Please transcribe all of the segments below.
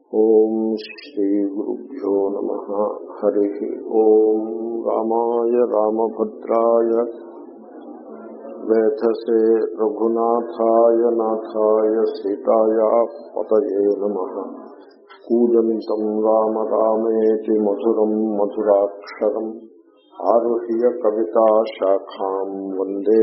ఓం శ్రీ గురుభ్యో నమ హరి ఓం రామాయ రామభద్రాయ వేధసే రఘునాథాయ నాథాయ సీతాయ పతయే నమ కూజంతం రామ రామేతి మధురం మధురాక్షరం ఆరుహ్య కవితా శాఖాం వందే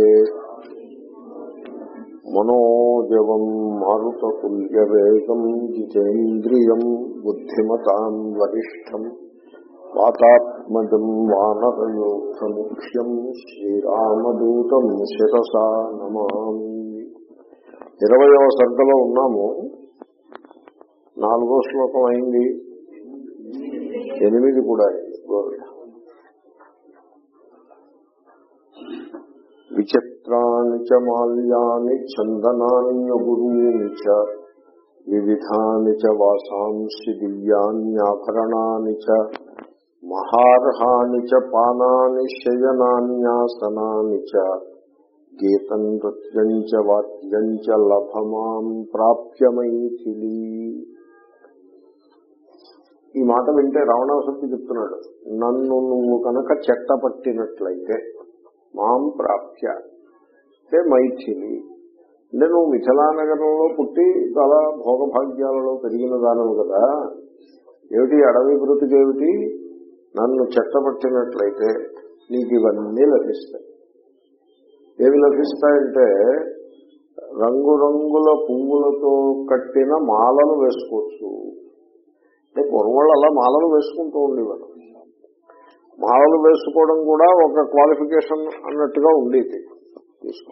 మనోజవం మారుతతుల్యవేగం జితేంద్రియం బుద్ధిమతాం వరిష్టం వాతాత్మజం వానరయోక్షముఖ్యం శ్రీరామదూతం శిరసా నమామి ఇరవయవ సర్గలో ఉన్నాము నాలుగో శ్లోకం అయింది ఎనిమిది కూడా అయింది గోవింద విచిత్రాన్ని చ మాల్యాని చందనాన్యగురూని చ వివిధాని చ వాసాంసి దివ్యాన్యాభరణాని చ మహార్హాని చ పానాని శయనాన్యాసనాని చ గీతం నృత్యం చ వాద్యం చ లభమాం ప్రాప్యమైథిలి ఈ మాట వింటే రావణాసుడికి చెప్తున్నాడు నన్ను నువ్వు కనుక చెట్ట పట్టినట్లయితే మాం ప్రాప్య అంటే మైథిలి అంటే నువ్వు మిథిలానగరంలో పుట్టి చాలా భోగభాగ్యాలలో పెరిగిన దానవు కదా ఏమిటి అడవి బ్రతుకేమిటి నన్ను చెట్టపట్టినట్లయితే నీకు ఇవన్నీ లభిస్తాయి ఏవి లభిస్తాయంటే రంగురంగుల పువ్వులతో కట్టిన మాలలు వేసుకోవచ్చు అంటే పూర్వం అలా మాలలు వేసుకుంటూ ఉండేవారు మాలలు వేసుకోవడం కూడా ఒక క్వాలిఫికేషన్ అన్నట్టుగా ఉండేది తీసుకో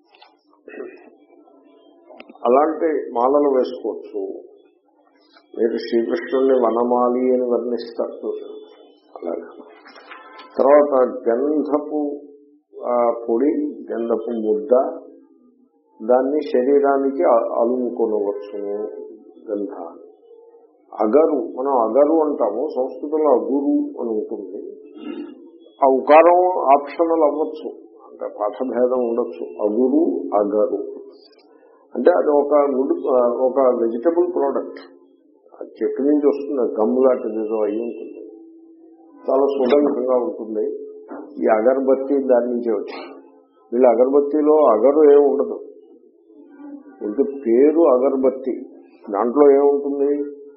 అలాంటి మాలలు వేసుకోవచ్చు మీరు శ్రీకృష్ణుని వనమాలి అని వర్ణిస్తారు అలాగే తర్వాత గంధపు పొడి గంధపు ముద్ద దాన్ని శరీరానికి అలుముకొనవచ్చును గంధాన్ని అగరు మనం అగరు అంటాము సంస్కృతంలో అగురు అని ఉంటుంది ఆ ఉకారం ఆప్షనల్ అవ్వచ్చు అంటే పాఠభేదం ఉండొచ్చు అగురు అగరు అంటే అది ఒక ఒక వెజిటబుల్ ప్రోడక్ట్ చెట్టు నుంచి వస్తుంది గమ్ లాంటిది ఏదో అయి ఉంటుంది చాలా సుగంధంగా ఉంటుంది ఈ అగరబత్తి దాని నుంచే వచ్చింది వీళ్ళ అగరబత్తిలో అగరు ఏమి ఉండదు ఇంక పేరు అగరబత్తి దాంట్లో ఏముంటుంది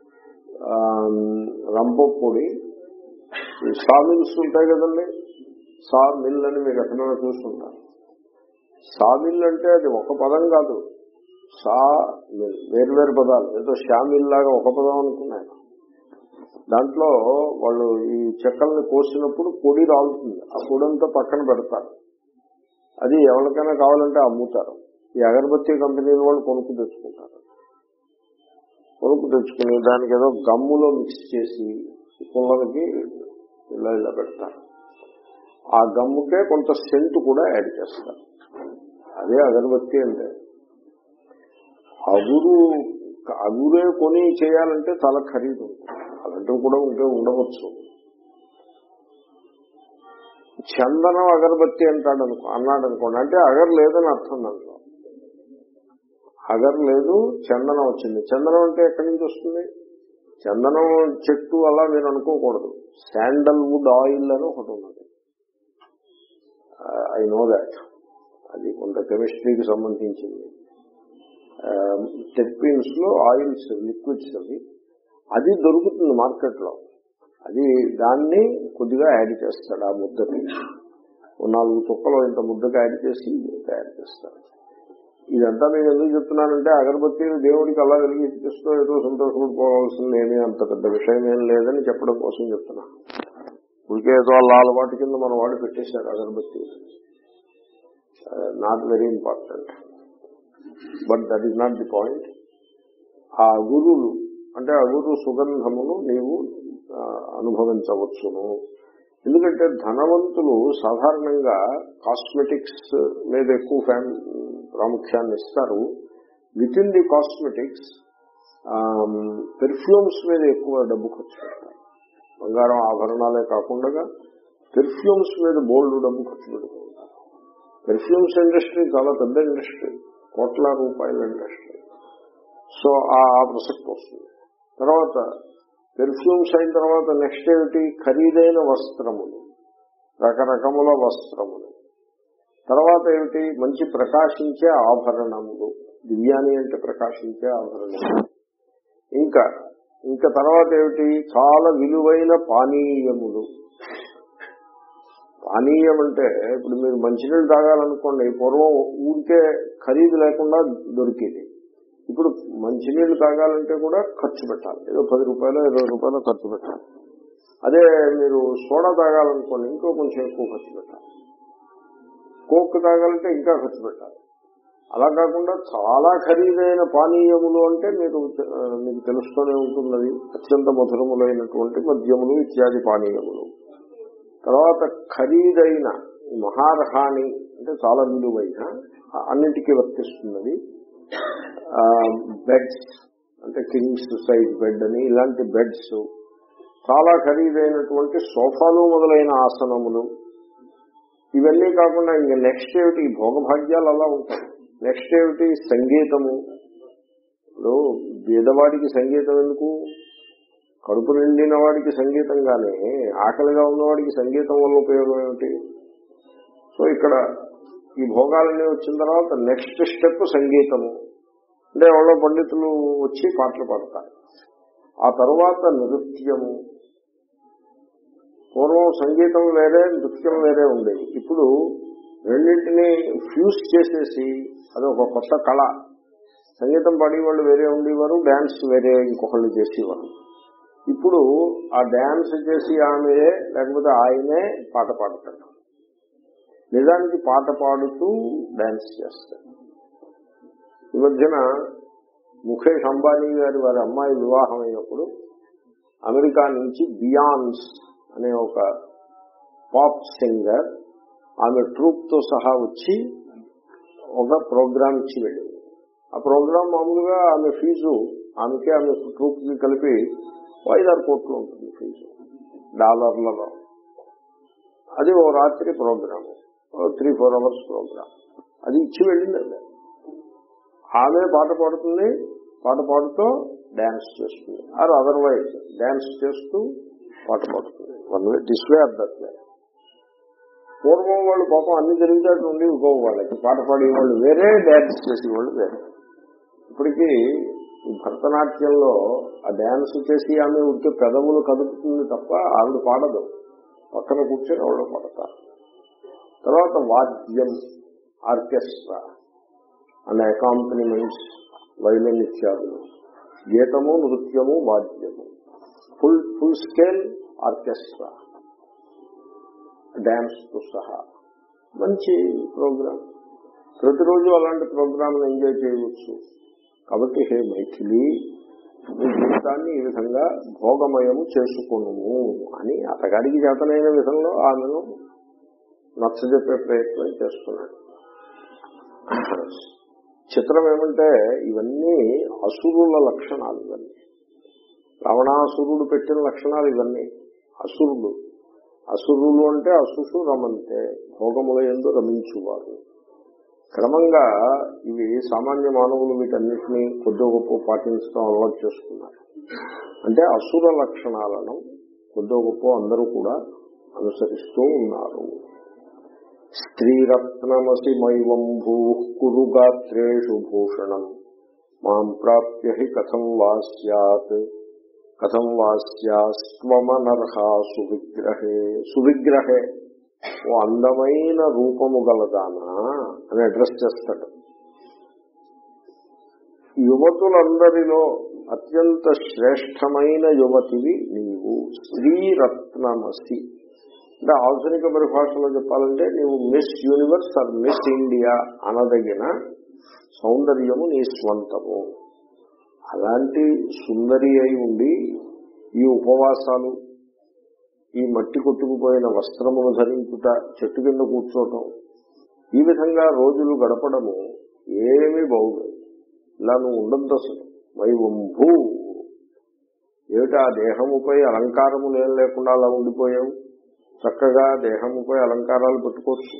రంప పొడి సా మిల్స్ ఉంటాయి కదండి సా మిల్ అని మీరు ఎక్కడైనా చూస్తుంటారు సా మిల్ అంటే అది ఒక పదం కాదు సా మిల్ వేరు పదాలు ఏదో షా మిల్ లాగా ఒక పదం అనుకున్నాను దాంట్లో వాళ్ళు ఈ చెక్కల్ని కోసినప్పుడు పొడి రాలుతుంది ఆ పొడంతా పక్కన పెడతారు అది ఎవరికైనా కావాలంటే అమ్ముతారు ఈ అగరబత్తి కంపెనీల వాళ్ళు కొనుక్కు తెచ్చుకుంటారు కొనుక్కు తెచ్చుకుని దానికి ఏదో గమ్ములో మిక్స్ చేసి పుల్లలకి ఇలా ఇలా పెడతారు ఆ గమ్ముకే కొంత సెంట్ కూడా యాడ్ చేస్తారు అదే అగరబత్తి అంటే అగురు అగురే కొని చేయాలంటే చాలా ఖరీదు అలాంటివి కూడా ఉంటే ఉండవచ్చు చందనం అగరబత్తి అంటాడు అనుకో అన్నాడు అనుకోండి అంటే అగర్ లేదని అర్థం దాంట్లో అగర్ లేదు చందనం వచ్చింది చందనం అంటే ఎక్కడి నుంచి వస్తుంది చందనం చెట్టు అలా మీరు అనుకోకూడదు శాండల్ వుడ్ ఆయిల్ అని ఒకటి ఉన్నది ఐ నో దాట్ అది కొంత కెమిస్ట్రీకి సంబంధించింది టెర్పీన్స్ లో ఆయిల్స్ లిక్విడ్స్ అవి అది దొరుకుతుంది మార్కెట్ లో అది దాన్ని కొద్దిగా యాడ్ చేస్తాడు ఆ ముద్దకి నాలుగు చుక్కలు ఇంత ముద్దకి యాడ్ చేసి తయారు చేస్తాడు ఇదంతా నేను ఎందుకు చెప్తున్నానంటే అగరబత్తి దేవుడికి అలా వెలిగిస్తూ ఏదో సంతోషపడిపోవాల్సింది ఏమీ అంత పెద్ద విషయం ఏం లేదని చెప్పడం కోసం చెప్తున్నా ఉడికే ఏదో అలా అలవాటు కింద మన వాడు పెట్టేశారు అగరబత్తి not very important but that is not the point ఆ అగురులు అంటే అగురు సుగంధమును నీవు అనుభవించవచ్చును ఎందుకంటే ధనవంతులు సాధారణంగా కాస్మెటిక్స్ మీద ఎక్కువ ఫ్యాన్ ప్రాముఖ్యాన్ని ఇస్తారు with in the cosmetics perfumes మీద ఎక్కువ డబ్బు ఖర్చు పెడతారు బంగారం ఆభరణాలే కాకుండా పెర్ఫ్యూమ్స్ మీద బోల్డ్ డబ్బు ఖర్చు పెడుతూ ఉంటారు పెర్ఫ్యూమ్స్ ఇండస్ట్రీ చాలా పెద్ద ఇండస్ట్రీ కోట్ల రూపాయల ఇండస్ట్రీ సో ఆ ప్రసక్తి వస్తుంది తర్వాత పెర్ఫ్యూమ్స్ అయిన తర్వాత నెక్స్ట్ ఏమిటి ఖరీదైన వస్త్రములు రకరకముల వస్త్రములు తర్వాత ఏమిటి మంచి ప్రకాశించే ఆభరణములు దివ్యాని అంటే ప్రకాశించే ఆభరణములు ఇంకా ఇంకా తర్వాత ఏమిటి చాలా విలువైన పానీయములు పానీయం అంటే ఇప్పుడు మీరు మంచినీళ్ళు తాగాలనుకోండి పూర్వం ఊరికే ఖరీదు లేకుండా దొరికేది ఇప్పుడు మంచినీళ్ళు తాగాలంటే కూడా ఖర్చు పెట్టాలి ఏదో పది రూపాయలు ఇరవై రూపాయలు ఖర్చు పెట్టాలి అదే మీరు సోడా తాగాలనుకోండి ఇంకో కొంచెం ఎక్కువ ఖర్చు పెట్టాలి కోక్ తాగాలంటే ఇంకా ఖర్చు పెట్టాలి అలా కాకుండా చాలా ఖరీదైన పానీయములు అంటే మీరు ఆ, మీకు తెలుస్తూనే ఉంటున్నది అత్యంత మధురములైనటువంటి మద్యములు ఇత్యాది పానీయములు తర్వాత ఖరీదైన ఈ మహారహాని అంటే చాలా విలువైన అన్నింటికీ వర్తిస్తున్నది బెడ్స్ అంటే కింగ్స్ సైజ్ బెడ్ అని ఇలాంటి బెడ్స్ చాలా ఖరీదైనటువంటి సోఫాలు మొదలైన ఆసనములు ఇవన్నీ కాకుండా ఇంక నెక్స్ట్ ఏమిటి ఈ భోగభాగ్యాలు అలా ఉంటాయి నెక్స్ట్ ఏమిటి సంగీతము ఇప్పుడు బీదవాడికి సంగీతం ఎందుకు కడుపు నిండిన వాడికి సంగీతం కానీ ఆకలిగా ఉన్నవాడికి సంగీతం వల్ల ఉపయోగం ఏమిటి సో ఇక్కడ ఈ భోగాలన్నీ వచ్చిన తర్వాత నెక్స్ట్ స్టెప్ సంగీతము అంటే ఎవరో పండితులు వచ్చి పాటలు పాడతారు ఆ తర్వాత నృత్యము పూర్వం సంగీతం వేరే నృత్యం వేరే ఉండేది ఇప్పుడు రెండింటిని ఫ్యూజ్ చేసేసి అదొక కొత్త కళ సంగీతం పాడేవాళ్ళు వేరే ఉండేవారు డాన్స్ వేరే ఇంకొకళ్ళు చేసేవారు ఇప్పుడు ఆ డాన్స్ చేసి ఆమెయే లేకపోతే ఆయనే పాట పాడతాడు నిజానికి పాట పాడుతూ డాన్స్ చేస్తాడు ఈ మధ్యన ముఖేష్ అంబానీ గారి వారి అమ్మాయి వివాహం అయినప్పుడు అమెరికా నుంచి బియాన్స్ అనే ఒక పాప్ సింగర్ ఆమె ట్రూప్ తో సహా వచ్చి ఒక ప్రోగ్రామ్ ఇచ్చి వెళ్ళింది ఆ ప్రోగ్రామ్ మామూలుగా ఆమె ఫీజు ఆమెకి ఆమె ట్రూప్ కి కలిపి ఓ ఐదారు కోట్లు ఉంటుంది ఫీజు డాలర్లలో అది ఓ రాత్రి program three four hours program అది ఇచ్చి వెళ్ళిందండి ఆమె పాట పాడుతుంది పాట పాడుతూ డాన్స్ చేస్తుంది ఆర్ అదర్వైజ్ డాన్స్ చేస్తూ పాట పాడుతుంది one way this way or that way పూర్వం వాళ్ళు పాపం అన్ని జరిగితే నుండి ఇంకో వాళ్ళకి పాట పాడే వాళ్ళు వేరే డాన్స్ చేసేవాళ్ళు వేరే ఇప్పటికీ ఈ భరతనాట్యంలో ఆ డాన్స్ చేసి ఆమె ఉంటే పెదవులు కదుపుతుంది తప్ప ఆవిడ పాడదు పక్కన కూర్చొని ఆవిడ పాడతారు తర్వాత వాద్యం ఆర్కెస్ట్రా అండ్ అకాంపనిమెంట్స్ వైలిన్ ఇత్యాదులు గీతము నృత్యము వాద్యము full full scale orchestra dance తో సహా మంచి ప్రోగ్రామ్ ప్రతిరోజు అలాంటి ప్రోగ్రామ్ ఎంజాయ్ చేయవచ్చు కాబట్టి హే మైథిలి నీ జీవితాన్ని ఈ విధంగా భోగమయము చేసుకును అని అతగాడికి చేతనైన విధంలో ఆమెను నచ్చజెప్పే ప్రయత్నం చేస్తున్నాడు చిత్రం ఏమంటే ఇవన్నీ అసురుల లక్షణాలు ఇవన్నీ రావణాసురుడు పెట్టిన లక్షణాలు ఇవన్నీ అసురుడు అసురులు అంటే అసుసు రమంతే భోగముల ఎందు రమించువారు క్రమంగా ఇవి సామాన్య మానవులు వీటన్నిటినీ కొద్ది గొప్ప పాటించడం అలవాటు చేసుకున్నారు అంటే అసుర లక్షణాలను కొద్ది గొప్ప అందరూ కూడా అనుసరిస్తూ ఉన్నారు స్త్రీరత్నమసి మైవం భూ కురు గాత్రేషు భూషణం మాం ప్రాప్య హి కథం వా సత్ కథం వా స్యాస్త్వమనర్హా సువిగ్రహే సువిగ్రహే ఓ అందమైన రూపము గలదానా అని అడ్రస్ చేస్తాడు యువతులందరిలో అత్యంత శ్రేష్టమైన యువతివి నీవు స్త్రీరత్నమసి అంటే ఆధునిక పరిభాషలో చెప్పాలంటే నీవు Miss Universe or Miss India అనదగిన సౌందర్యము నీ స్వంతము అలాంటి సుందరి అయి ఉండి ఈ ఉపవాసాలు ఈ మట్టి కొట్టుకుపోయిన వస్త్రమును ధరించుట చెట్టు కింద కూర్చోవటం ఈ విధంగా రోజులు గడపడము ఏమీ బాగుండదు ఇలా నువ్వు ఉండద్దు అసలు వైవంభూ ఏమిటా దేహముపై అలంకారము ఏం లేకుండా అలా ఉండిపోయావు చక్కగా దేహముపై అలంకారాలు పెట్టుకోవచ్చు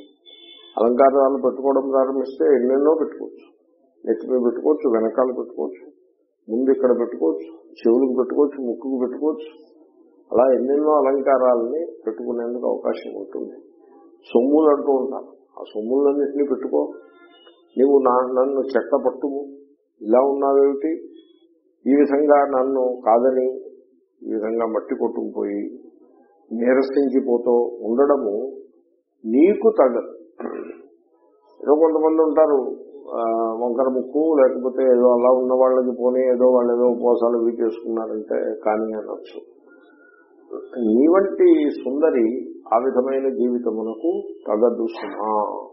అలంకారాలు పెట్టుకోవడం ప్రారంభిస్తే ఎన్నెన్నో పెట్టుకోవచ్చు నెత్తి మీద పెట్టుకోవచ్చు వెనకాల పెట్టుకోవచ్చు ముందు ఇక్కడ పెట్టుకోవచ్చు చెవులకు పెట్టుకోవచ్చు ముక్కుకు పెట్టుకోవచ్చు అలా ఎన్నెన్నో అలంకారాలని పెట్టుకునేందుకు అవకాశం ఉంటుంది సొమ్ములు అంటూ ఉంటాను ఆ సొమ్ములన్నింటినీ పెట్టుకో నీవు నా నన్ను చెట్ట పట్టుము ఇలా ఉన్నావేమిటి ఈ విధంగా నన్ను కాదని ఈ విధంగా మట్టి కొట్టుకుపోయి నీరసించిపోతూ ఉండడము నీకు తగదు ఏదో కొంతమంది ఉంటారు ఆ, వంకర ముక్కు లేకపోతే ఏదో అలా ఉన్న వాళ్ళకి పోనీ ఏదో వాళ్ళు ఏదో ఉపవాసాలు ఇవి చేసుకున్నారంటే కానీ అనొచ్చు నీ వంటి సుందరి ఆ విధమైన జీవితమునకు తగదు సుమా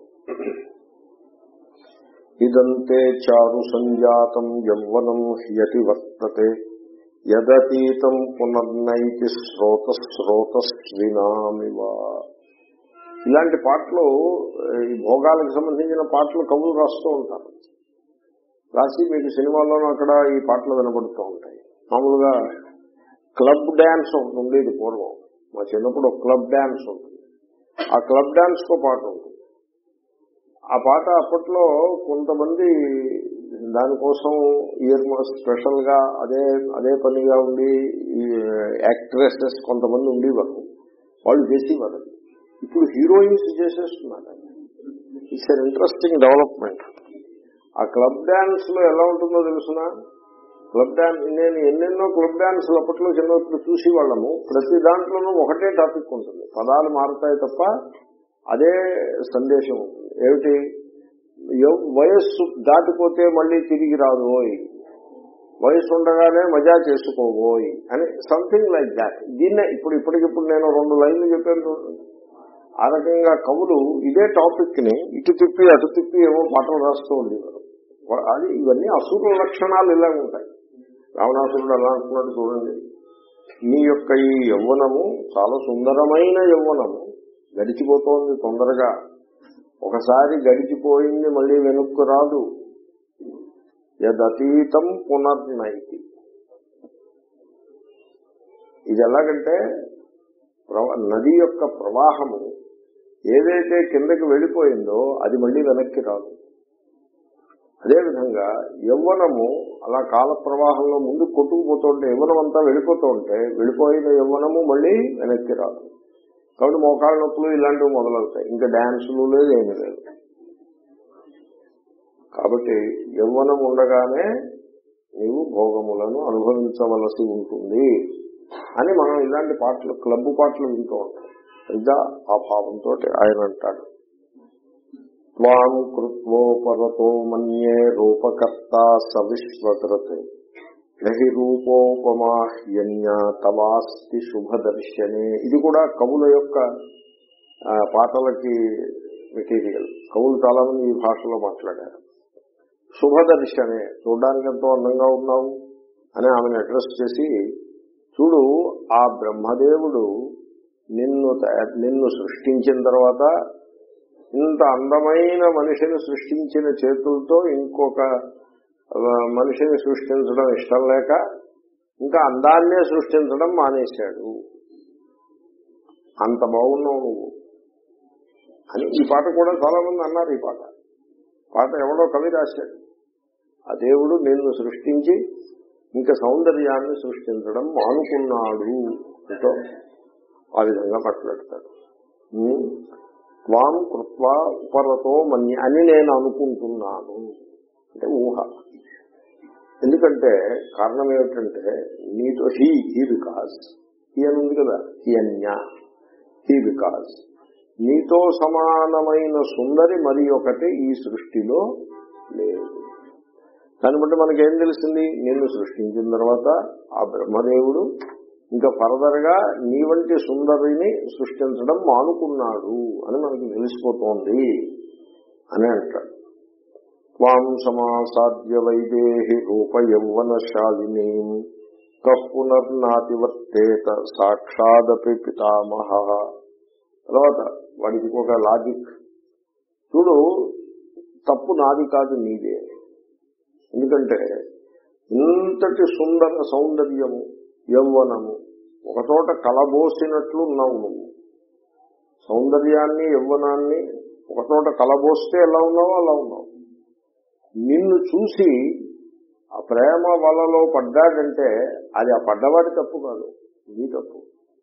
ఇదంతే చారు సంజాతం యౌవనం హ్యతి వర్తతే యదతీతం పునర్నైతి శ్రోత శ్రోతస్వినామివా ఇలాంటి పాటలు ఈ భోగాలకు సంబంధించిన పాటలు కవులు రాస్తూ ఉంటారు రాసి మీకు సినిమాల్లోనూ అక్కడ ఈ పాటలు వినబడుతూ ఉంటాయి మామూలుగా క్లబ్ డాన్స్ ఒకటి ఉండేది పూర్వం మా చిన్నప్పుడు ఒక క్లబ్ డాన్స్ ఉంటుంది ఆ క్లబ్ డాన్స్ తో పాట ఉంటుంది ఆ పాట అప్పట్లో కొంతమంది దానికోసం ఇయర్ స్పెషల్ గా అదే అదే పనిగా ఉండి ఈ యాక్ట్రెసెస్ కొంతమంది ఉండేవారు వాళ్ళు చేసేవారు ఇప్పుడు హీరోయిన్స్ చేసేస్తున్నారు ఇట్స్ అన్ ఇంట్రెస్టింగ్ డెవలప్మెంట్ ఆ క్లబ్ డాన్స్ లో ఎలా ఉంటుందో తెలుసిన క్లబ్ డాన్స్ నేను ఎన్నెన్నో క్లబ్ డాన్స్లు అప్పట్లో చిన్నప్పుడు చూసి వాళ్ళము ప్రతి దాంట్లోనూ ఒకటే టాపిక్ ఉంటుంది పదాలు మారుతాయి తప్ప అదే సందేశం ఉంటుంది ఏమిటి ఎవ్- వయస్సు దాటిపోతే మళ్ళీ తిరిగి రాదు ఓయ్ వయసు ఉండగానే మజా చేసుకోబోయ్ అని సంథింగ్ లైక్ దాట్ దీన్నే ఇప్పుడు ఇప్పటికిప్పుడు నేను రెండు లైన్లు చెప్పాను చూడండి ఆ రకంగా కవులు ఇదే టాపిక్ ని ఇటు తిప్పి అటు తిప్పి ఏమో పాటలు రాస్తూ ఉండేవారు వా- అది ఇవన్నీ అసూరుల లక్షణాలు ఇలా ఉంటాయి రావణాసురుడు ఎలా అంటున్నాడు చూడండి నీ యొక్క ఈ యవ్వనము చాలా సుందరమైన యవ్వనము గడిచిపోతోంది తొందరగా ఒకసారి గడిచిపోయింది మళ్ళీ వెనుక్కు రాదు యదతీతం పునర్నైతి ఇది ఎలాగంటే ప్రవ- నది యొక్క ప్రవాహము ఏదైతే కిందకి వెళ్ళిపోయిందో అది మళ్ళీ వెనక్కి రాదు అదేవిధంగా యవ్వనము అలా కాల ప్రవాహంలో ముందు కొట్టుకుపోతుంటే యవ్వనం అంతా వెళ్ళిపోతూ ఉంటే వెళ్ళిపోయిన యవ్వనము మళ్ళీ వెనక్కి రాదు కాబట్టి మోకాళ్ళ నొప్పులు ఇలాంటివి మొదలవుతాయి ఇంకా డాన్సులు లేదు ఏమీ లేదు కాబట్టి యవ్వనం ఉండగానే నీవు భోగములను అనుభవించవలసి ఉంటుంది అని మనం ఇలాంటి పాటలు క్లబ్ పాటలు వింటూ ఉంటాం ఇదా ఆ భావంతో ఆయన అంటాడు త్వాం కృత్వోపరతో మన్యే రూపకర్త సవిశ్వకృత్ నహి రూపోపమాహ్యన్య తవాస్తి శుభదర్శనే ఇది కూడా కవుల యొక్క ఆ, పాటలకి మెటీరియల్ కవులు చాలా మంది ఈ భాషలో మాట్లాడారు శుభదర్శనే చూడడానికి ఎంతో అందంగా ఉన్నావు అని ఆమెను అడ్రస్ చేసి చూడు ఆ బ్రహ్మదేవుడు నిన్ను తయా- నిన్ను సృష్టించిన తర్వాత ఇంత అందమైన మనిషిని సృష్టించిన చేతులతో ఇంకొక ఆ, మనిషిని సృష్టించడం ఇష్టం లేక ఇంకా అందాన్నే సృష్టించడం మానేశాడు అంత బాగున్నావు నువ్వు అని ఈ పాట కూడా చాలా మంది అన్నారు ఈ పాట పాట ఎవడో కవి రాశాడు ఆ దేవుడు నిన్ను సృష్టించి ఇంకా సౌందర్యాన్ని సృష్టించడం మానుకున్నాడు అంటూ ఆ విధంగా మాట్లాడతాడు ఉమ్. త్వాం కృత్వా ఉపరతో మన్య అని నేను అనుకుంటున్నాను అంటే ఊహ ఎందుకంటే కారణం ఏమిటంటే నీతో హీ హీ బికాస్ హీ అని ఉంది కదా హీ అన్య హీ బికాస్ నీతో సమానమైన సుందరి మరి ఒకటి ఈ సృష్టిలో లేదు దాన్ని బట్టి మనకేం తెలిసింది నిన్ను సృష్టించిన తర్వాత ఆ బ్రహ్మదేవుడు ఇంకా ఫర్దర్ గా నీ వంటి సుందరిని సృష్టించడం మానుకున్నాడు అని మనకు తెలిసిపోతోంది అని అంటాడు త్వాం సమాసాద్య వైదేహి రూప యౌవనశాలిని పునర్నాతివర్తేత సాక్షాదపి పితామహ తర్వాత వాడికి ఒక లాజిక్ చూడు తప్పు నాది కాదు నీదే ఎందుకంటే ఇంతటి సుందర సౌందర్యము యవ్వనము ఒకచోట కలబోసినట్లు ఉన్నావు నువ్వు సౌందర్యాన్ని యవ్వనాన్ని ఒకచోట కలబోస్తే ఎలా ఉన్నావో అలా ఉన్నావు నిన్ను చూసి ఆ ప్రేమ వలలో పడ్డాడంటే అది ఆ పడ్డవాడి తప్పు కాదు నీ తప్పు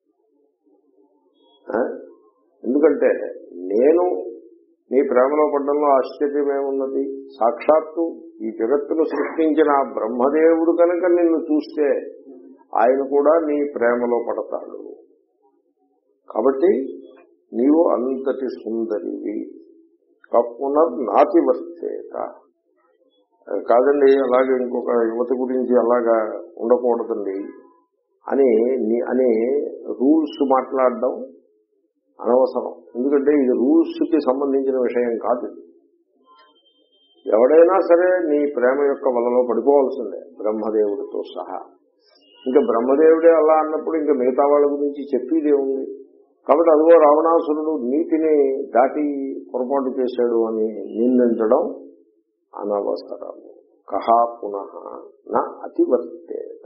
ఆ? ఎందుకంటే నేను నీ ప్రేమలో పడ్డంలో ఆశ్చర్యమేమున్నది సాక్షాత్తు ఈ జగత్తును సృష్టించిన ఆ బ్రహ్మదేవుడు కనుక నిన్ను చూస్తే ఆయన కూడా నీ ప్రేమలో పడతాడు కాబట్టి నీవు అంతటి సుందరివి పునర్నాతి వర్తేత కాదండి అలాగే ఇంకొక యువతి గురించి అలాగా ఉండకూడదండి అని నీ- అని రూల్స్ మాట్లాడడం అనవసరం ఎందుకంటే ఇది రూల్స్ కి సంబంధించిన విషయం కాదు ఇది. ఎవడైనా సరే నీ ప్రేమ యొక్క వలలో పడిపోవాల్సిందే బ్రహ్మదేవుడితో సహా ఇంకా బ్రహ్మదేవుడే అలా అన్నప్పుడు ఇంకా మిగతా వాళ్ళ గురించి చెప్పేదే ఉంది కాబట్టి అదిగో రావణాసురుడు నీతిని దాటి పొరపాటు చేశాడు అని నిందించడం అనవసరము కహా పునః నా అతివర్తేత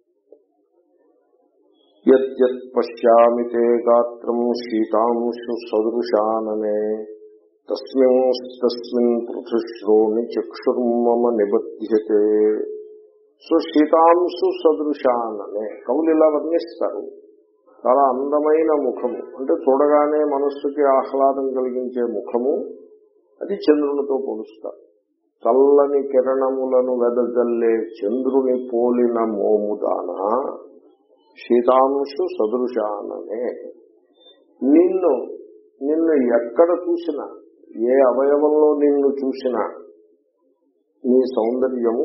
యత్ పశ్యామి తే గాత్రం శీతాంశు సదృశాననే తస్మిన్ పృథుశ్రోణి చక్షుర్మమ నిబధ్యతే సో శీతాంశు సదృశాననే కవులు ఇలా వర్ణిస్తారు చాలా అందమైన ముఖము అంటే చూడగానే మనస్సుకి ఆహ్లాదం కలిగించే ముఖము అది చంద్రునితో పోలుస్తారు చల్లని కిరణములను వెదజల్లే చంద్రుని పోలిన మోముదాన శీతాంశు సదృశాననే నిన్ను నిన్ను ఎక్కడ చూసినా ఏ అవయవంలో నిన్ను చూసినా నీ సౌందర్యము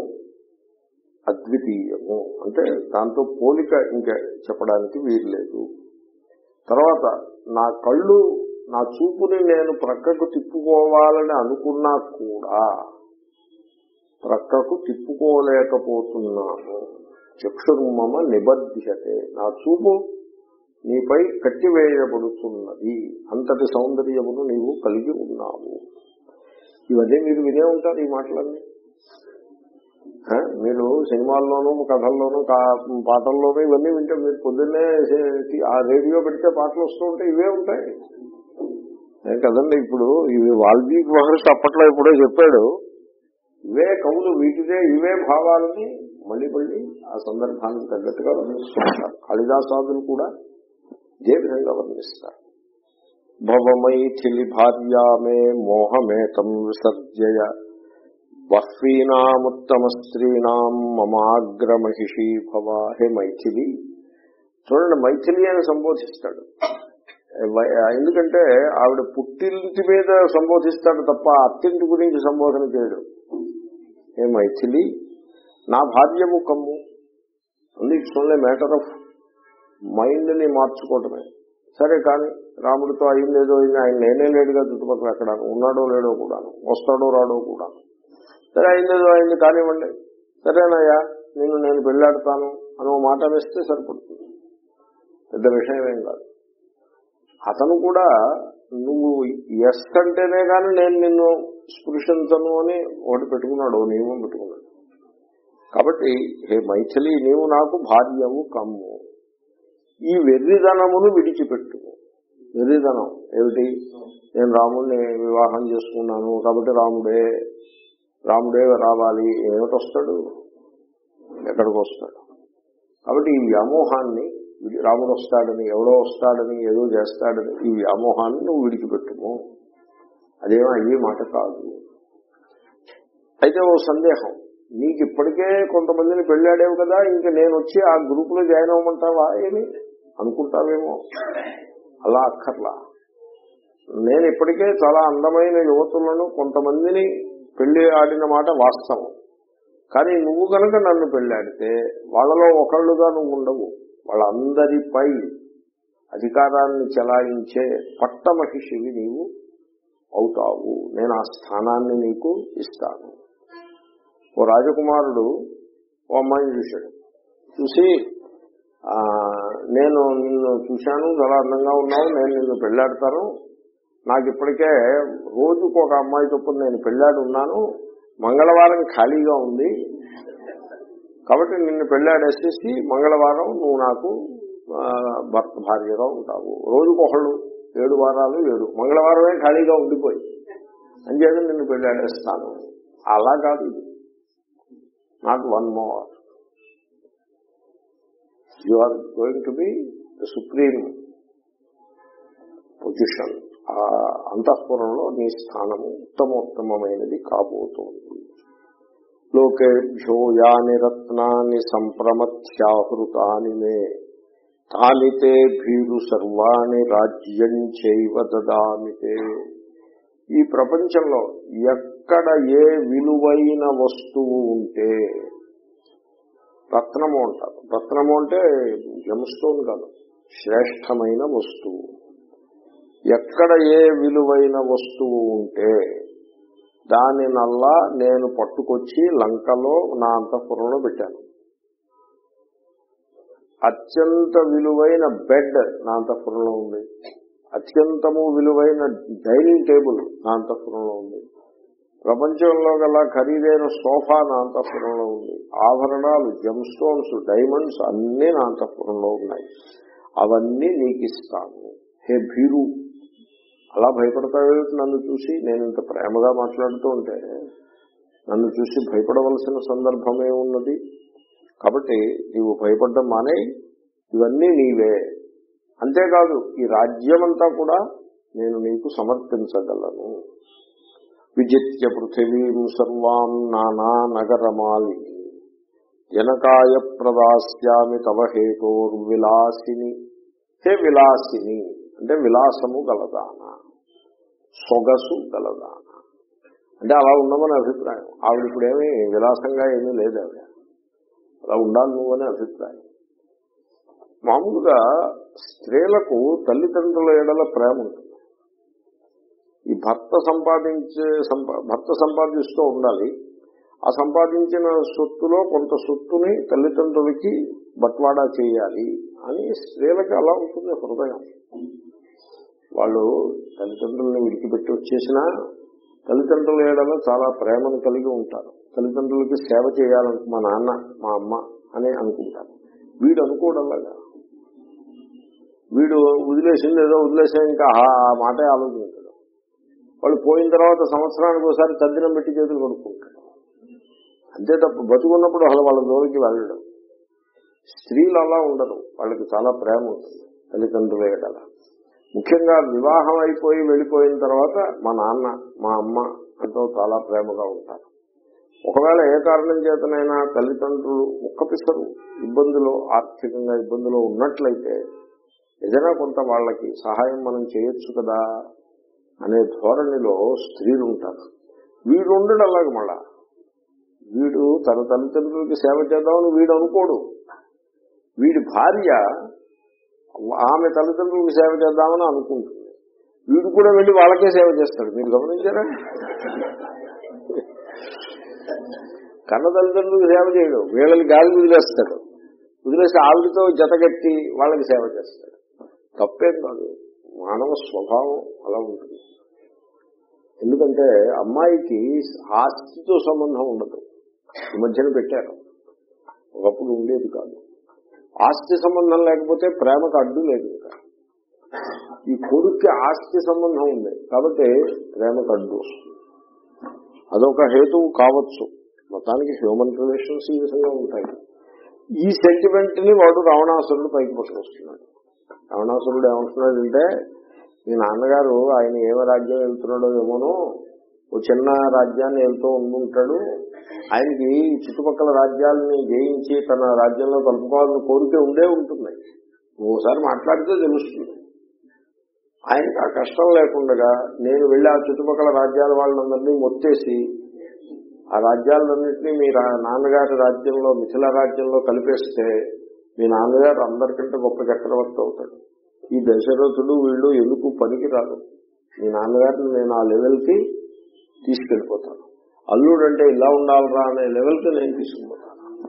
అద్వితీయము అంటే దాంతో పోలిక ఇంకా చెప్పడానికి వీల్లేదు తర్వాత నా కళ్ళు నా చూపుని నేను ప్రక్కకు తిప్పుకోవాలని అనుకున్నా కూడా ప్రక్కకు తిప్పుకోలేకపోతున్నాను చక్షుర్మమ నిబధ్యతే నా చూపు నీపై కట్టివేయబడుతున్నది అంతటి సౌందర్యమును నీవు కలిగి ఉన్నావు ఇవన్నీ మీరు వినే ఉంటారు ఈ మాటలన్నీ ఆ, మీరు సినిమాల్లోనూ కథల్లోనూ కా- పాటల్లోనూ ఇవన్నీ వింటే మీరు పొద్దున్నే సే- ఆ రేడియో పెడితే పాటలు వస్తూ ఉంటే ఇవే ఉంటాయి ఏ కదండి ఇప్పుడు ఇవి వాల్మీకి మహర్షి అప్పట్లో ఇప్పుడే చెప్పాడు ఇవే కవులు వీటిదే ఇవే భావాలని మళ్ళీ మళ్ళీ ఆ సందర్భానికి తగ్గట్టుగా వర్ణిస్తుంటారు కాళిదాసాదులు కూడా ఇదే విధంగా వర్ణిస్తారు భవమైథిలి భార్యామే మోహమేతం విసర్జయ బహ్వీనాముత్తమ స్త్రీణాం మమాగ్రమహిషీ భవ హే మైథిలి చూడండి మైథిలి అని సంబోధిస్తాడు వై- ఎందుకంటే ఆవిడ పుట్టింటి మీద సంబోధిస్తాడు తప్ప అత్తింటి గురించి సంబోధన చేయడు ఏ మైథిలి నా భార్యము కమ్ము ఉంది it's only matter of mind ని మార్చుకోవటమే సరే కానీ రాముడితో అయిందేదో అయింది ఆయన నేనే లేడుగా చుట్టుపక్కల ఎక్కడ ఉన్నాడో లేడో కూడాను వస్తాడో రాడో కూడాను సరే అయిందేదో అయింది కానివ్వండి సరేనయ్యా నేను నేను పెళ్ళాడతాను అని ఓ మాట వేస్తే సరిపడుతుంది పెద్ద విషయం ఏం కాదు అతను కూడా నువ్వు ఎస్ అంటేనే కానీ నేను నిన్ను స్పృశించను అని ఒకటి పెట్టుకున్నాడు ఓ నియమం పెట్టుకున్నాడు కాబట్టి హే మైథిలి నీవు నాకు భార్యవు కమ్ము ఈ వెర్రిధనమును విడిచిపెట్టు వెర్రిధనం ఏమిటి నేను రాముడిని వివాహం చేసుకున్నాను కాబట్టి రాముడే రాముడే రావాలి ఏమిటి వస్తాడు ఎక్కడికి వస్తాడు కాబట్టి ఈ వ్యామోహాన్ని విడి- రాముడు వస్తాడని ఎవడో వస్తాడని ఏదో చేస్తాడని ఈ వ్యామోహాన్ని నువ్వు విడిచిపెట్టుము అదేమో అయ్యే మాట కాదు అయితే ఓ సందేహం నీకు ఇప్పటికే కొంతమందిని పెళ్ళాడేవు కదా ఇంకా నేను వచ్చి ఆ గ్రూప్ లో జాయిన్ అవ్వమంటావా ఏమి అనుకుంటావేమో అలా అక్కర్లా నేను ఇప్పటికే చాలా అందమైన యువతులను కొంతమందిని పెళ్లి ఆడిన మాట వాస్తవం కానీ నువ్వు కనుక నన్ను పెళ్ళాడితే వాళ్ళలో ఒకళ్ళుగా నువ్వు ఉండవు వాళ్ళందరిపై అధికారాన్ని చెలాయించే పట్టమహిషివి నీవు అవుతావు నేను ఆ స్థానాన్ని నీకు ఇస్తాను ఓ రాజకుమారుడు ఓ అమ్మాయిని చూశాడు చూసి ఆ, నేను నిన్ను చూశాను చాలా అందంగా ఉన్నావు నేను నిన్ను పెళ్ళాడతాను నాకు ఇప్పటికే రోజుకు ఒక అమ్మాయి చొప్పున నేను పెళ్ళాడి ఉన్నాను మంగళవారం ఖాళీగా ఉంది కాబట్టి నిన్ను పెళ్ళాడేసేసి మంగళవారం నువ్వు నాకు ఆ, భర్త భార్యగా ఉంటావు రోజుకు ఒకళ్ళు ఏడు వారాలు ఏడు మంగళవారమే ఖాళీగా ఉండిపోయి అంచేత నిన్ను పెళ్ళాడేస్తాను అలా కాదు ఇది not one more you are going to be the supreme position ఆ అంతఃపురంలో నీ స్థానము ఉత్తమోత్తమైనది కాబోతోంది లోకేభ్యో యాని రత్నాన్ని సంప్రమత్యాహృతాని మే తాని తే భీరు సర్వాణి రాజ్యం చైవ దదామితే ఈ ప్రపంచంలో ఎక్కడ ఏ విలువైన వస్తువు ఉంటే రత్నము అంటారు రత్నము అంటే జమ్స్టోన్ కాదు శ్రేష్టమైన వస్తువు ఎక్కడ ఏ విలువైన వస్తువు ఉంటే దానినల్లా నేను పట్టుకొచ్చి లంకలో నా అంతఃపురంలో పెట్టాను అత్యంత విలువైన బెడ్ నా అంతఃపురంలో ఉంది అత్యంతము విలువైన డైనింగ్ టేబుల్ నా అంతఃపురంలో ఉంది ప్రపంచంలో గల ఖరీదైన సోఫా నా అంతఃపురంలో ఉంది ఆభరణాలు జెమ్ స్టోన్స్ డైమండ్స్ అన్నీ నా అంతఃపురంలో ఉన్నాయి అవన్నీ నీకు ఇస్తాను హే భీరు అలా భయపడతావు నన్ను చూసి నేను ఇంత ప్రేమగా మాట్లాడుతూ ఉంటే నన్ను చూసి భయపడవలసిన సందర్భమే ఉన్నది కాబట్టి నీవు భయపడడం మానే ఇవన్నీ నీవే అంతేకాదు ఈ రాజ్యమంతా కూడా నేను నీకు సమర్పించగలను విజిత్య పృథివీం సర్వాం నానా నగరమాలి జనకాయ ప్రదాస్యామి తవ హేతోర్విలాసిని హే విలాసిని అంటే విలాసము గలదాన సొగసు గలదాన అంటే అలా ఉండమని అభిప్రాయం ఆవిడ ఇప్పుడేమీ విలాసంగా ఏమీ లేదు ఆవిడ అలా ఉండాలి నువ్వు అనే అభిప్రాయం మామూలుగా స్త్రీలకు తల్లిదండ్రుల ఎడల ప్రేమ ఉంటుంది ఈ భర్త సంపాదించే సంపా- భర్త సంపాదిస్తూ ఉండాలి ఆ సంపాదించిన సొత్తులో కొంత సొత్తుని తల్లిదండ్రులకి బట్వాడా చేయాలి అని స్త్రీలకి అలా ఉంటుంది హృదయం వాళ్ళు తల్లిదండ్రులను విడిచిపెట్టి వచ్చేసినా తల్లిదండ్రుల ఏడలో చాలా ప్రేమను కలిగి ఉంటారు తల్లిదండ్రులకి సేవ చేయాలను మా నాన్న మా అమ్మ అని అనుకుంటారు వీడు అనుకోవడంలాగా వీడు వదిలేసింది ఏదో వదిలేసా ఇంకా ఆ- ఆ మాటే ఆలోచించడు వాళ్ళు పోయిన తర్వాత సంవత్సరానికి ఒకసారి తద్దినం పెట్టి చేతులు కొనుక్కుంటాడు అంతే తప్ప బతుకున్నప్పుడు అసలు వాళ్ళ జోలికి వెళ్ళడం స్త్రీలు అలా ఉండరు వాళ్ళకి చాలా ప్రేమ ఉంటుంది తల్లిదండ్రుల ఎడల ముఖ్యంగా వివాహం అయిపోయి వెళ్ళిపోయిన తర్వాత మా నాన్న మా అమ్మ అంటూ చాలా ప్రేమగా ఉంటారు ఒకవేళ ఏ కారణం చేతనైనా తల్లిదండ్రులు ఒక్కపిసరు ఇబ్బందులు ఆర్థికంగా ఇబ్బందులు ఉన్నట్లయితే ఏదైనా కొంత వాళ్ళకి సహాయం మనం చేయొచ్చు కదా అనే ధోరణిలో స్త్రీలు ఉంటారు వీడు ఉండడు అలాగే మళ్ళా వీడు తన తల్లిదండ్రులకి సేవ చేద్దామని వీడు అనుకోడు వీడి భార్య ఆమె తల్లిదండ్రులకు సేవ చేద్దామని అనుకుంటుంది వీడు కూడా వెళ్ళి వాళ్ళకే సేవ చేస్తాడు మీరు గమనించారా కన్న తల్లిదండ్రులకు సేవ చేయడు వీళ్ళని గాలి వదిలేస్తాడు వదిలేసి ఆవిడతో జతగట్టి వాళ్ళకి సేవ చేస్తాడు తప్పేం కాదు మానవ స్వభావం అలా ఉంటుంది ఎందుకంటే అమ్మాయికి ఆస్తితో సంబంధం ఉండదు ఈ మధ్యన పెట్టారు ఒకప్పుడు ఉండేది కాదు ఆస్తి సంబంధం లేకపోతే ప్రేమకు అడ్డు లేదు ఇంకా ఈ కొడుక్కి ఆస్తి సంబంధం ఉంది కాబట్టి ప్రేమకు అడ్డు వస్తుంది అదొక హేతువు కావచ్చు మొత్తానికి హ్యూమన్ రిలేషన్స్ ఈ విధంగా ఉంటాయి ఈ సెంటిమెంట్ ని వాడు రావణాసురుడు పైకి పట్టుకొస్తున్నాడు రావణాసురుడు ఏమంటున్నాడంటే మీ నాన్నగారు ఆయన ఏమి రాజ్యం వెళ్తున్నాడో ఏమోనో ఓ చిన్న రాజ్యాన్ని వెళ్తూ ఉండుంటాడు ఆయనకి ఈ చుట్టుపక్కల రాజ్యాలని జయించి తన రాజ్యంలో కలుపుకోవాలని కోరిక ఉండే ఉంటుంది ఓసారి మాట్లాడితే తెలుస్తుంది ఆయనకి ఆ కష్టం లేకుండా నేను వెళ్ళి ఆ చుట్టుపక్కల రాజ్యాల వాళ్ళందరినీ మొత్తేసి ఆ రాజ్యాలన్నింటినీ మీ రా- నాన్నగారి రాజ్యంలో మిథిల రాజ్యంలో కలిపేస్తే మీ నాన్నగారు అందరికంటే గొప్ప చక్రవర్తి అవుతాడు ఈ దశరథుడు వీళ్ళు ఎందుకు పనికి రాదు మీ నాన్నగారిని నేను ఆ లెవెల్కి తీసుకెళ్ళిపోతాను అల్లుడు అంటే ఇలా ఉండాలిరా అనే లెవెల్కి నేను తీసుకుపోతాను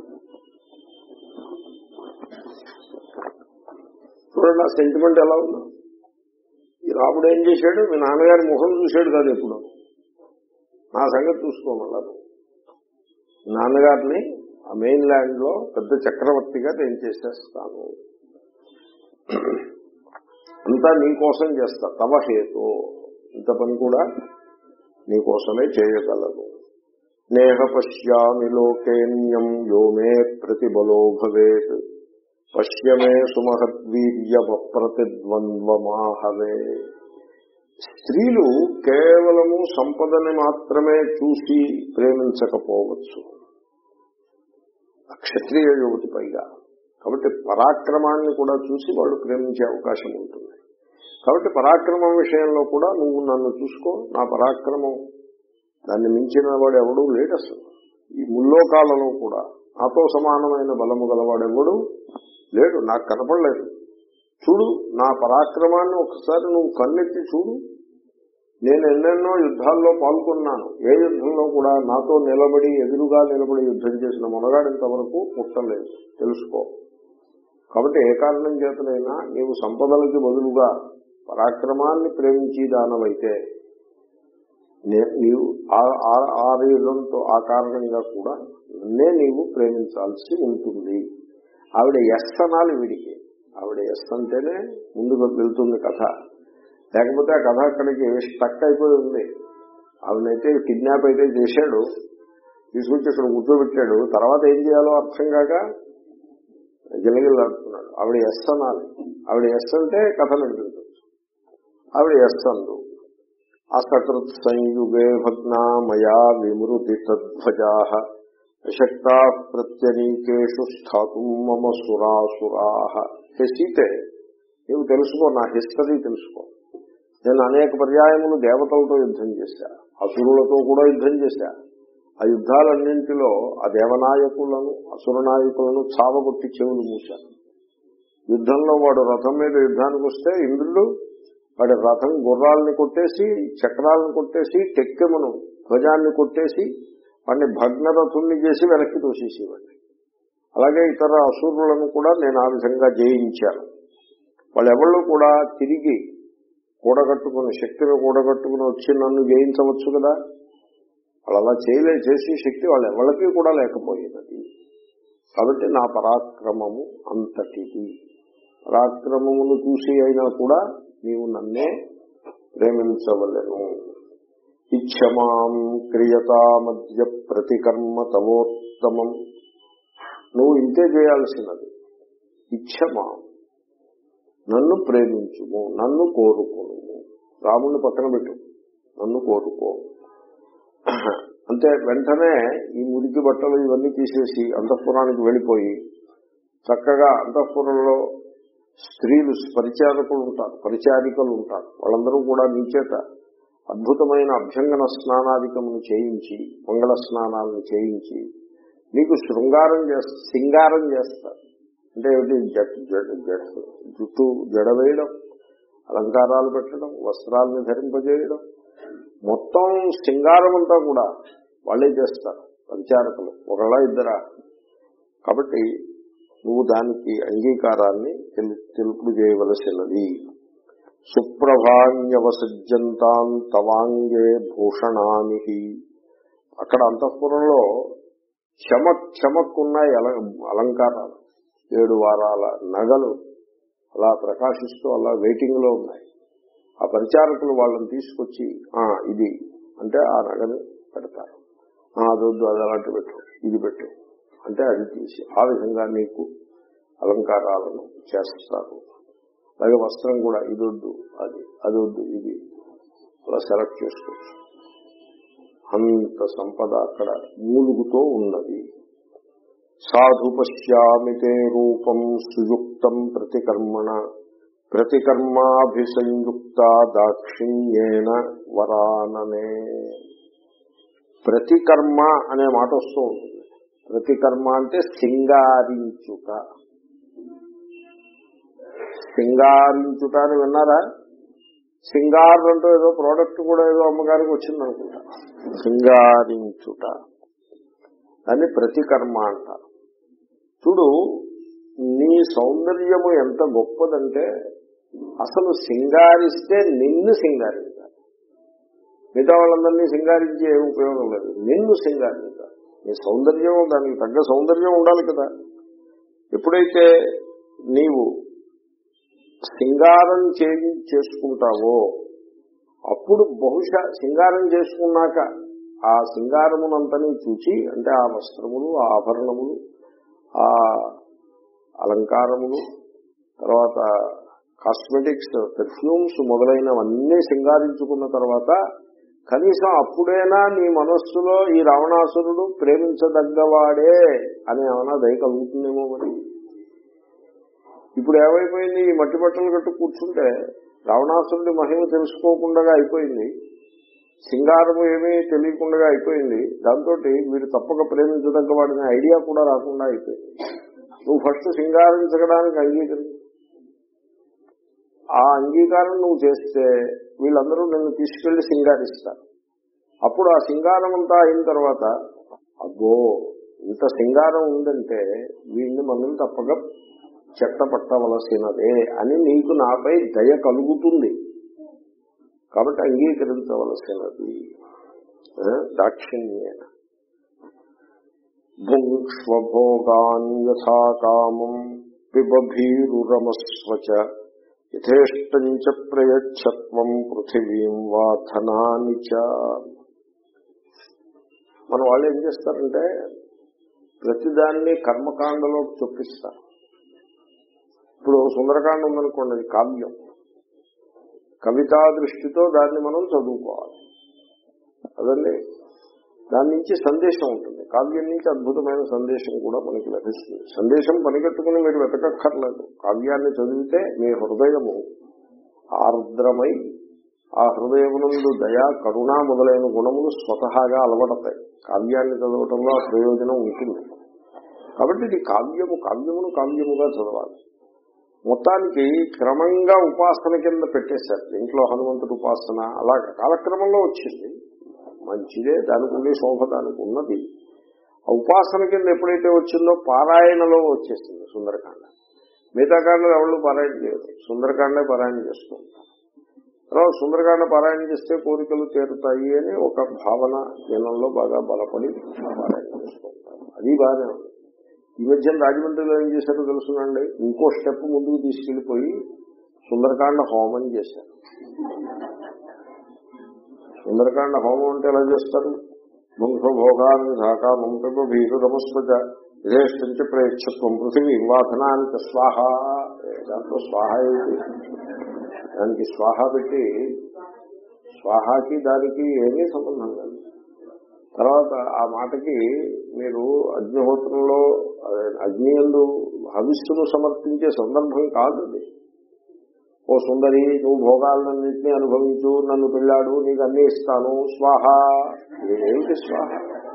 చూడండి ఆ సెంటిమెంట్ ఎలా ఉందో ఈ రాముడు ఏం చేశాడు మీ నాన్నగారి ముఖం చూశాడు కాదు ఎప్పుడు నా సంగతి చూసుకోమన్నారు నాన్నగారిని ఆ మెయిన్ ల్యాండ్ లో పెద్ద చక్రవర్తిగా నేను చేసేస్తాను అంతా నీ కోసం చేస్తా తవ హేతు ఇంత పని కూడా నీ కోసమే చేయగలను నేహ పశ్యామి లోకేన్యం యో మే ప్రతిబలో భవేత్ పశ్యమే సుమహద్వీర్యమప్రతిద్వంద్వమాహవే స్త్రీలు కేవలము సంపదని మాత్రమే చూసి ప్రేమించకపోవచ్చు క్షత్రియ యువతి పైగా కాబట్టి పరాక్రమాన్ని కూడా చూసి వాళ్ళు ప్రేమించే అవకాశం ఉంటుంది కాబట్టి పరాక్రమం విషయంలో కూడా నువ్వు నన్ను చూసుకో నా పరాక్రమం దాన్ని మించిన వాడు ఎవడూ లేడు అసలు ఈ ముల్లోకాలలో కూడా నాతో సమానమైన బలము గలవాడెవడు లేడు నాకు కనపడలేదు చూడు నా పరాక్రమాన్ని ఒకసారి నువ్వు కన్నెత్తి చూడు నేను ఎన్నెన్నో యుద్ధాల్లో పాల్గొన్నాను ఏ యుద్ధంలో కూడా నాతో నిలబడి ఎదురుగా నిలబడి యుద్ధం చేసిన మొనగాడు ఇంతవరకు పుట్టలేదు తెలుసుకో కాబట్టి ఏ కారణం చేతనైనా నీవు సంపదలకి బదులుగా పరాక్రమాన్ని ప్రేమించి దానవైతే నే- నీవు ఆ- ఆ- ఆ రీజన్తో ఆ కారణంగా కూడా నన్నే నీవు ప్రేమించాల్సి ఉంటుంది ఆవిడ ఎస్ అనాలి వీడికి ఆవిడ ఎస్ అంటేనే ముందుకు వెళ్తుంది కథ లేకపోతే ఆ కథ అక్కడికి స్టక్ అయిపోయి ఉంది ఆవిడైతే కిడ్నాప్ అయితే చేశాడు తీసుకొచ్చి ఇక్కడ కూర్చోబెట్టాడు తర్వాత ఏం చేయాలో అర్థం కాక గిలగిల్లాడుతున్నాడు ఆవిడ ఎస్ అనాలి ఆవిడ ఎస్ అంటే కథ నడిపించవచ్చు ఆవిడ ఎస్ అందు అసకృత్ సంయుగే భగ్నా మయా విమృతి తద్వజా అశక్తా ప్రత్యనీకేషు స్థాతు మమ సురాసురా హే సీతే నీవు తెలుసుకో నా హిస్టరీ తెలుసుకో నేను అనేక పర్యాయములు దేవతలతో యుద్ధం చేశా అసురులతో కూడా యుద్ధం చేశా ఆ యుద్ధాలన్నింటిలో ఆ దేవనాయకులను అసుర నాయకులను చావగొట్టి చెవులు మూశాను యుద్ధంలో వాడు రథం మీద యుద్ధానికి వస్తే ఇంద్రుడు వాడి రథం గుర్రాలని కొట్టేసి చక్రాలను కొట్టేసి టెక్కెమును ధ్వజాన్ని కొట్టేసి వాడిని భగ్నరథుల్ని చేసి వెనక్కి తోసేసేవాడిని అలాగే ఇతర అసురులను కూడా నేను ఆ విధంగా జయించాను వాళ్ళెవళ్ళు కూడా తిరిగి కూడగట్టుకుని శక్తిని కూడగట్టుకుని వచ్చి నన్ను జయించవచ్చు కదా వాళ్ళు అలా చేయలే చేసే శక్తి వాళ్ళు ఎవరికి కూడా లేకపోయినది కాబట్టి నా పరాక్రమము అంతటిది పరాక్రమమును చూసి అయినా కూడా నీవు నన్నే ప్రేమించవలను ఇచ్చమాం క్రియతా మధ్య ప్రతికర్మ తమోత్తమం నువ్వు ఇంతే చేయాల్సినది ఇచ్చమాం నన్ను ప్రేమించుము నన్ను కోరుకోను రాముణ్ణి పక్కన పెట్టు నన్ను కోరుకో అంటే వెంటనే ఈ మురికి బట్టలు ఇవన్నీ తీసేసి అంతఃపురానికి వెళ్ళిపోయి చక్కగా అంతఃపురంలో స్త్రీలు పరిచారకులు ఉంటారు పరిచారికలు ఉంటారు వాళ్ళందరూ కూడా నీ చేత అద్భుతమైన అభ్యంగన స్నానాధికమును చేయించి మంగళ స్నానాలను చేయించి నీకు శృంగారం చేస్తా సింగారం చేస్తారు అంటే ఏమిటి జట్ జడ జడ జుట్టు జడ వేయడం అలంకారాలు పెట్టడం వస్త్రాలను ధరింపజేయడం మొత్తం సింగారం అంతా కూడా వాళ్ళే చేస్తారు పరిచారకులు ఒకళ్ళ ఇద్దరా కాబట్టి నువ్వు దానికి అంగీకారాన్ని తెలు- తెలుపు చేయవలసినది సుప్రభాన్యవసజ్జంతాం తవాంగే భూషణాని అక్కడ అంతఃపురంలో చమక్ చమక్ ఉన్నాయి అల- అలంకారాలు ఏడు వారాల నగలు అలా ప్రకాశిస్తూ అలా వెయిటింగ్ లో ఉన్నాయి ఆ పరిచారకులు వాళ్ళని తీసుకొచ్చి ఆ ఇది అంటే ఆ నగని పెడతారు ఆ, అదొద్దు అది అలాంటి పెట్టు ఇది పెట్టు అంటే అది తీసి ఆ విధంగా నీకు అలంకారాలను చేస్తారు అలాగే వస్త్రం కూడా ఇదొద్దు అది అదొద్దు ఇది అలా సెలెక్ట్ చేసుకోవచ్చు అంత సంపద అక్కడ మూలుగుతో ఉన్నది సాధు పశ్యామి తే రూపం సుయుక్తం ప్రతికర్మణ ప్రతికర్మాభిసంయుక్త దాక్షిణ్యేన వరాననే ప్రతికర్మ అనే మాట వస్తూ ఉంటుంది ప్రతికర్మ అంటే సింగారించుట సింగారించుట అని విన్నారా సింగార్ అంటూ ఏదో ప్రోడక్ట్ కూడా ఏదో అమ్మగారికి వచ్చింది అనుకుంటా సింగారించుట దాన్ని ప్రతికర్మ అంటారు చూడు నీ సౌందర్యము ఎంత గొప్పదంటే అసలు సింగారిస్తే నిన్ను సింగారించాలి మిగతా వాళ్ళందరినీ సింగారించి ఏం ఉపయోగం లేదు నిన్ను సింగారించాలి నీ సౌందర్యం దానికి తగ్గ సౌందర్యం ఉండాలి కదా ఎప్పుడైతే నీవు సింగారం చేయి చేసుకుంటావో అప్పుడు బహుశా సింగారం చేసుకున్నాక ఆ సింగారమునంతని చూచి అంటే ఆ వస్త్రములు ఆ ఆభరణములు ఆ అలంకారములు తర్వాత కాస్మెటిక్స్ పెర్ఫ్యూమ్స్ మొదలైనవన్నీ సింగారించుకున్న తర్వాత కనీసం అప్పుడైనా నీ మనస్సులో ఈ రావణాసురుడు ప్రేమించదగ్గవాడే అని ఏమైనా దయ కలుగుతుందేమో మరి ఇప్పుడు ఏమైపోయింది ఈ మట్టి బట్టలు కట్టు కూర్చుంటే రావణాసురుడి మహిమ తెలుసుకోకుండా అయిపోయింది సింగారము ఏమీ తెలియకుండా అయిపోయింది దాంతో వీడు తప్పక ప్రేమించదగ్గ వాడిని ఐడియా కూడా రాకుండా అయిపోయింది నువ్వు ఫస్ట్ సింగారించడానికి అంగీకరించు ఆ అంగీకారం నువ్వు చేస్తే వీళ్ళందరూ నిన్ను తీసుకెళ్లి సింగారిస్తారు అప్పుడు ఆ సింగారం అంతా అయిన తర్వాత అబ్బో ఇంత సింగారం ఉందంటే వీడిని మనం తప్పక చెట్ట పట్టవలసినదే అని నీకు నాపై దయ కలుగుతుంది కాబట్టి అంగీకరించవలసినది ఆ, దాక్షిణ్యేన భుంక్ష్వభోగాన్ యథా కామం పిబభీరురమస్వచ యథేష్టం చ ప్రయచ్చత్వం పృథివీం వా ధనాని చ మన వాళ్ళు ఏం చేస్తారంటే ప్రతిదాన్ని కర్మకాండలో చొప్పిస్తారు ఇప్పుడు సుందరకాండ ఉందనుకోండి అది కావ్యం కవితా దృష్టితో దాన్ని మనం చదువుకోవాలి అదండి దాని నుంచి సందేశం ఉంటుంది కావ్యం నుంచి అద్భుతమైన సందేశం కూడా మనకి లభిస్తుంది సందేశం పనిగట్టుకుని మీరు వెతకక్కర్లేదు కావ్యాన్ని చదివితే మీ హృదయము ఆర్ద్రమై ఆ హృదయమునందు దయ కరుణ మొదలైన గుణములు స్వతహాగా అలవడతాయి కావ్యాన్ని చదవటంలో ఆ ప్రయోజనం ఉంటుంది కాబట్టి ఇది కావ్యము కావ్యమును కావ్యముగా చదవాలి మొత్తానికి క్రమంగా ఉపాసన కింద పెట్టేశారు దీంట్లో హనుమంతుడు ఉపాసన అలాగా కాలక్రమంలో వచ్చింది మంచిదే దానికి ఉండే శోభ దానికి ఉన్నది ఆ ఉపాసన కింద ఎప్పుడైతే వచ్చిందో పారాయణలో వచ్చేసింది సుందరకాండ మిగతా కాండలు ఎవరు పారాయణ చేయరు సుందరకాండే పారాయణ చేస్తూ ఉంటారు తర్వాత సుందరకాండ పారాయణ చేస్తే కోరికలు తీరుతాయి అని ఒక భావన జనంలో బాగా బలపడి పారాయణ చేస్తూ ఉంటారు అది బాగానే ఉంది ఈ మధ్యన రాజమండ్రిలో ఏం చేశారో తెలుసునండి ఇంకో స్టెప్ ముందుకు తీసుకెళ్లిపోయి సుందరకాండ హోమం చేశారు సుందరకాండ హోమం అంటే ఎలా చేస్తారు భోగాన్ని సాకామం పిబ భీరు రమస్వచ యథేష్టంచ ప్రయచ్చత్వం పృథివీ వాసనానికి స్వాహ దాంట్లో స్వాహ ఏంటి దానికి స్వాహ పెట్టి స్వాహాకి దానికి ఏమీ సంబంధం లేదు తర్వాత ఆ మాటకి మీరు అగ్నిహోత్రంలో అదే అగ్ని ఎందు హవిస్సును సమర్పించే సందర్భం కాదు అది ఓ సుందరి నువ్వు భోగాలన్నింటినీ అనుభవించు నన్ను పెళ్ళాడు నీకు అన్ని ఇస్తాను స్వాహ ఏమిటి స్వాహ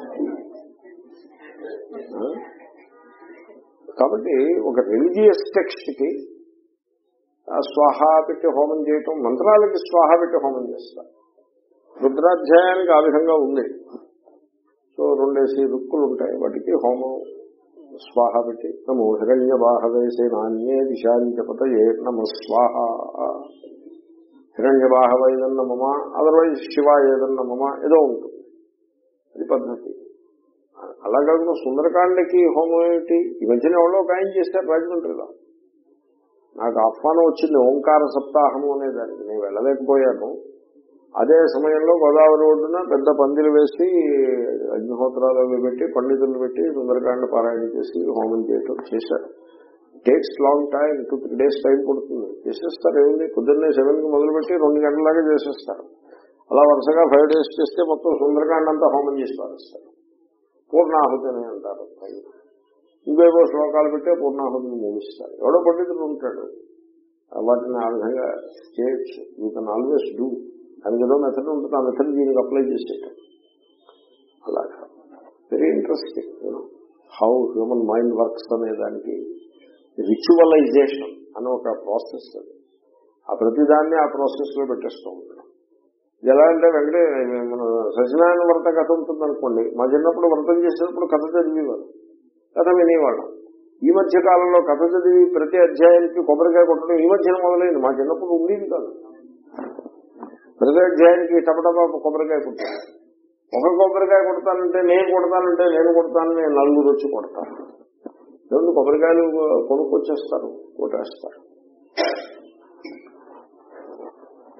ఆ? కాబట్టి ఒక రిలీజియస్ టెక్స్ట్ కి ఆ స్వాహ పెట్టి హోమం చేయటం మంత్రాలకి స్వాహ పెట్టి హోమం చేస్తారు రుద్రాధ్యాయానికి ఆ విధంగా ఉంది సో రెండేసి రుక్కులు ఉంటాయి వాటికి హోమం స్వాహ పెట్టి నమో హిరణ్య బాహవేసే నాణ్యే దిశాంచపత ఏ నమ స్వాహ హిరణ్య బాహవ ఏదన్న మమ అదర్వైజ్ శివ ఏదన్న మమ ఏదో ఉంటుంది అది పద్ధతి అలా కాకుండా సుందరకాండకి హోమం ఏమిటి ఈ మధ్యన ఎవరో ఒక ఆయన చేశారు రాజమండ్రిలో నాకు ఆహ్వానం వచ్చింది ఓంకార సప్తాహము అనే దానికి నేను వెళ్ళలేకపోయాను అదే సమయంలో గోదావరి ఒడ్డున పెద్ద పందిలు వేసి అగ్నిహోత్రాలు అవి పెట్టి పండితులు పెట్టి సుందరకాండ పారాయణ చేసి హోమం చేయటం చేశారు takes long time two three days time పడుతుంది చేసేస్తారు ఏముంది పొద్దున్నే సెవెన్ కి మొదలుపెట్టి రెండు గంటలాగా చేసేస్తారు అలా వరుసగా ఫైవ్ డేస్ చేస్తే మొత్తం సుందరకాండ అంతా హోమం చేసి పారేస్తారు పూర్ణాహుతి అని అంటారు ఇంకేవో శ్లోకాలు పెట్టే పూర్ణాహుతిని ముగిస్తారు ఎవడో పండితుడు ఉంటాడు వాటిని ఆ విధంగా చేయొచ్చు యూ కెన్ ఆల్వేస్ డూ దానికి ఏదో మెథడ్ ఉంటుంది ఆ మెథడ్ దీనికి అప్లై చేసేయటం అలాగా very interesting you know how human mind works అనే దానికి రిచువలైజేషన్ అనే ఒక ప్రాసెస్ అది ఆ ప్రతిదాన్ని ఆ ప్రాసెస్ లో పెట్టేస్తూ ఉంటాం ఇది ఎలా అంటే వెంకటే మన సత్యనారాయణ వ్రత కథ ఉంటుంది అనుకోండి మా చిన్నప్పుడు వ్రతం చేసేటప్పుడు కథ చదివేవారు కథ వినేవాళ్ళం ఈ మధ్య కాలంలో కథ చదివి ప్రతి అధ్యాయానికి కొబ్బరికాయ కొట్టడం ఈ మధ్యన మొదలైంది మా చిన్నప్పుడు ఉండేది కాదు ప్రతి అధ్యాయానికి టపటపా కొబ్బరికాయ కొట్టాను ఒక కొబ్బరికాయ కొడతానంటే నేను కొడతానంటే నేను కొడతాను నేను నలుగురు వచ్చి కొడతాను రెండు కొబ్బరికాయలు కొనుక్కొచ్చేస్తారు కొట్టేస్తారు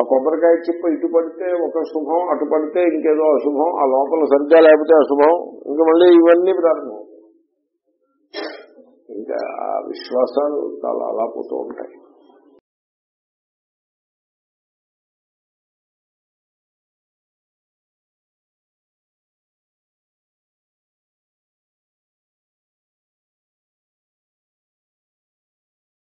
కొబ్బరికాయ చిప్ప ఇటు పడితే ఒక శుభం అటు పడితే ఇంకేదో అశుభం ఆ లోపల సరిగ్గా లేకపోతే అశుభం ఇంకా మళ్ళీ ఇవన్నీ ప్రారంభం ఇంకా ఆ విశ్వాసాలు చాలా అలా పోతూ ఉంటాయి